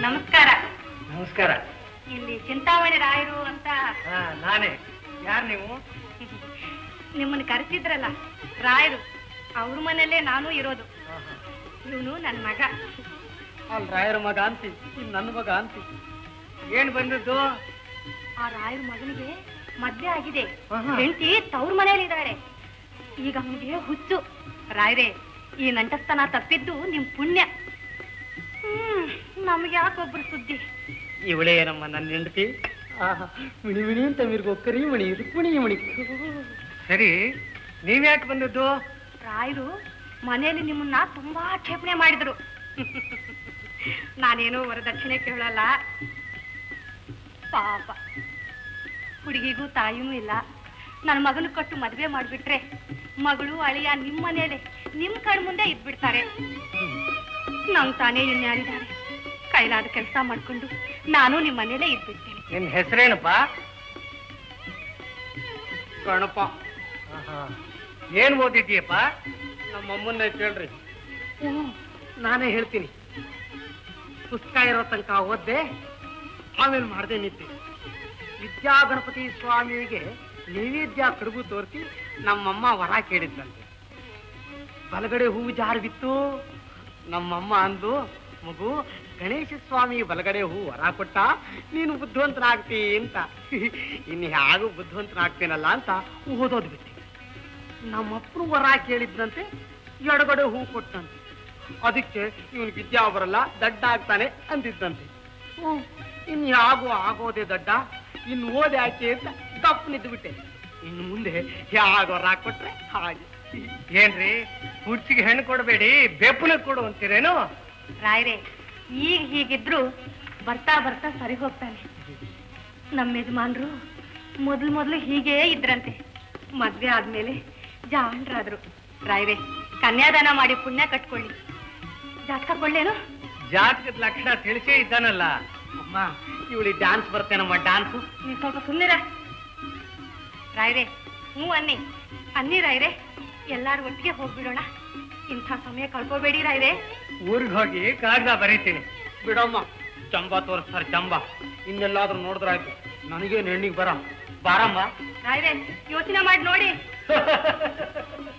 ನಮಸ್ಕಾರ ನಮಸ್ಕಾರ ಇಲ್ಲಿ ಚಿಂತಾಮಣಿ ರಾಯರು ಅಂತ ಹಾ ನಾನೇ ಯಾರು ನೀವು ನಿಮ್ಮನ್ನ ಕರೆಸಿದ್ರಲ್ಲ ರಾಯರು ಅವ್ರ ಮನೆಯಲ್ಲೇ ನಾನು ಇರೋದು ಇವನು ನನ್ನ ಮಗ ಅಲ್ಲಿ ರಾಯರ ಮಗ ಅಂತಿ ಇಲ್ಲಿ ನನ್ನ ಮಗ ಅಂತಿ ಏನ್ ಬಂದದ್ದು ಆ ರಾಯರ ಮಗನಿಗೆ ಮದ್ವೆ ಆಗಿದೆ ಆಹಾ. ಹೆಂಡತಿ ತವ್ರ ಮನೇಲಿ ಇದ್ದಾಳೆ ಈಗ ಅವನಿಗೆ ಹುಚ್ಚು ರಾಯರೇ ಈ ನಂಟಸ್ತನ ತಪ್ಪಿದ್ದು ನಿಮ್ ಪುಣ್ಯ ಹ್ಮ್ ನಮ್ಗೆ ಯಾಕೊಬ್ರು ಸುದ್ದಿ ಇವಳೇ ನಮ್ಮ ನನ್ನ ಹೆಂಡತಿ ಮಿಣಿ ಮಿಣಿ ಅಂತ ಮಿರ್ಗೊಕ್ಕರಿ ಮಣಿ ರುಕ್ಮಿಣಿ ಮಣಿ ಸರಿ ನೀವ್ಯಾಕೆ ಬಂದದ್ದು ರಾಯರು ಮನೆಯಲ್ಲಿ ನಿಮ್ಮನ್ನ ತುಂಬಾ ಕ್ಷೇಪಣೆ ಮಾಡಿದ್ರು ನಾನೇನು ವರದಕ್ಷಿಣೆ ಕೇಳಲ್ಲ ಪಾಪ ಹುಡುಗಿಗೂ ತಾಯಿನೂ ಇಲ್ಲ ನನ್ನ ಮಗನ ಕೊಟ್ಟು ಮದುವೆ ಮಾಡಿಬಿಟ್ರೆ ಮಗಳು ಅಳಿಯ ನಿಮ್ಮ ಮನೇಲೆ ನಿಮ್ ಕಣ್ ಮುಂದೆ ಇದ್ಬಿಡ್ತಾರೆ ನಮ್ ತಾನೇ ಇನ್ಯಾರಿದ್ದಾರೆ ಕೈಲಾದ ಕೆಲಸ ಮಾಡ್ಕೊಂಡು ನಾನು ನಿಮ್ಮ ಮನೇಲೆ ಇದ್ಬಿಡ್ತೇನೆ ನಿನ್ ಹೆಸರೇನಪ್ಪ ಗಣಪ ಏನ್ ಓದಿದ್ದೀಯಪ್ಪ ನಮ್ಮಮ್ಮನ್ನ ಕೇಳ್ರಿ ಹ್ಮ್, ನಾನೇ ಹೇಳ್ತೀನಿ ಪುಸ್ತಕ ಇರೋ ತನಕ ಓದ್ದೆ ಆಮೇಲೆ ಮಾಡ್ದೆ ನಿದ್ದೆ ವಿದ್ಯಾ ಗಣಪತಿ ಸ್ವಾಮಿಗೆ ನೈವೇದ್ಯ ಕಡುಬು ತೋರಿಸಿ ನಮ್ಮಮ್ಮ ವರ ಕೇಳಿದ್ದಂತೆ ಬಲಗಡೆ ಹೂವು ಜಾರು ಬಿತ್ತು ನಮ್ಮಮ್ಮ ಅಂದು ಮಗು ಗಣೇಶ ಸ್ವಾಮಿ ಬಲಗಡೆ ಹೂ ವರ ಕೊಟ್ಟ ನೀನು ಬುದ್ಧಿವಂತನಾಗ್ತಿ ಅಂತ ಇನ್ನು ಹೇಗೂ ಬುದ್ಧಿವಂತನಾಗ್ತೀನಲ್ಲ ಅಂತ ಓದೋದು ಬಿಟ್ಟೆ ನಮ್ಮಪ್ಪನು ವರ ಕೇಳಿದ್ದಂತೆ ಎಡಗಡೆ ಹೂ ಕೊಟ್ಟಂತೆ ಅದಕ್ಕೆ ಇವನು ವಿದ್ಯಾ ಬರಲ್ಲ ದಡ್ಡ ಆಗ್ತಾನೆ ಅಂದಿದ್ದಂತೆ ಹ್ಮ್, ಇನ್ನು ಯಾಗೂ ಆಗೋದೆ ದಡ್ಡ ಇನ್ನು ಓದೆ ಆಕೆ ಅಂತ ದಪ್ಪನಿದ್ದು ಬಿಟ್ಟೆ ಇನ್ನು ಮುಂದೆ ಯಾಗ ವರ ಕೊಟ್ರೆ ಹಾಗೆ ಏನ್ರಿ ಹುಡ್ಸಿಗೆ ಹೆಣ್ಣು ಕೊಡಬೇಡಿ ಬೆಪ್ಪನ ಕೊಡು ಅಂತೀರೇನು ರಾಯರೇ ಈಗ ಹೀಗಿದ್ರು ಬರ್ತಾ ಬರ್ತಾ ಸರಿ ಹೋಗ್ತಾನೆ ನಮ್ಮ ಯಜಮಾನ್ರು ಮೊದ್ಲು ಮೊದ್ಲು ಹೀಗೇ ಇದ್ರಂತೆ ಮದ್ವೆ ಆದ್ಮೇಲೆ ಜಾಣರಾದ್ರು ರಾಯರೇ ಕನ್ಯಾದಾನ ಮಾಡಿ ಪುಣ್ಯ ಕಟ್ಕೊಳ್ಳಿ ಜಾತಕ ಕೊಳ್ಳೇನು ಜಾತಕದ ಲಕ್ಷಣ ತಿಳಿಸೇ ಇದ್ದಾನಲ್ಲ ಅಮ್ಮ ಇವಳಿಗೆ ಡ್ಯಾನ್ಸ್ ಬರ್ತೇನಮ್ಮ ಡ್ಯಾನ್ಸ್ ನೀವು ಸ್ವಲ್ಪ ಸುಮ್ಮನಿರ ರಾಯರೇ ಹ್ಞೂ ಅನ್ನಿ ಅನ್ನಿ ರಾಯರೇ ಎಲ್ಲಾರು ಒಟ್ಟಿಗೆ ಹೋಗ್ಬಿಡೋಣ ಇಂಥ ಸಮಯ ಕಳ್ಕೋಬೇಡಿ ರಾಯರೇ ಊರಿಗೆ ಹೋಗಿ ಕಾಗದ ಬರೀತೀನಿ ಬಿಡಮ್ಮ ಚಂಬ ತೋರಿಸ್ತಾರೆ ಚಂಬ ಇನ್ನೆಲ್ಲಾದ್ರೂ ನೋಡಿದ್ರಾಯ್ತು ನನಗೆ ನೆಣ್ಣಿಗೆ ಬರ ಬಾರಮ್ಮ ರಾಯರೇ ಯೋಚನೆ ಮಾಡಿ ನೋಡಿ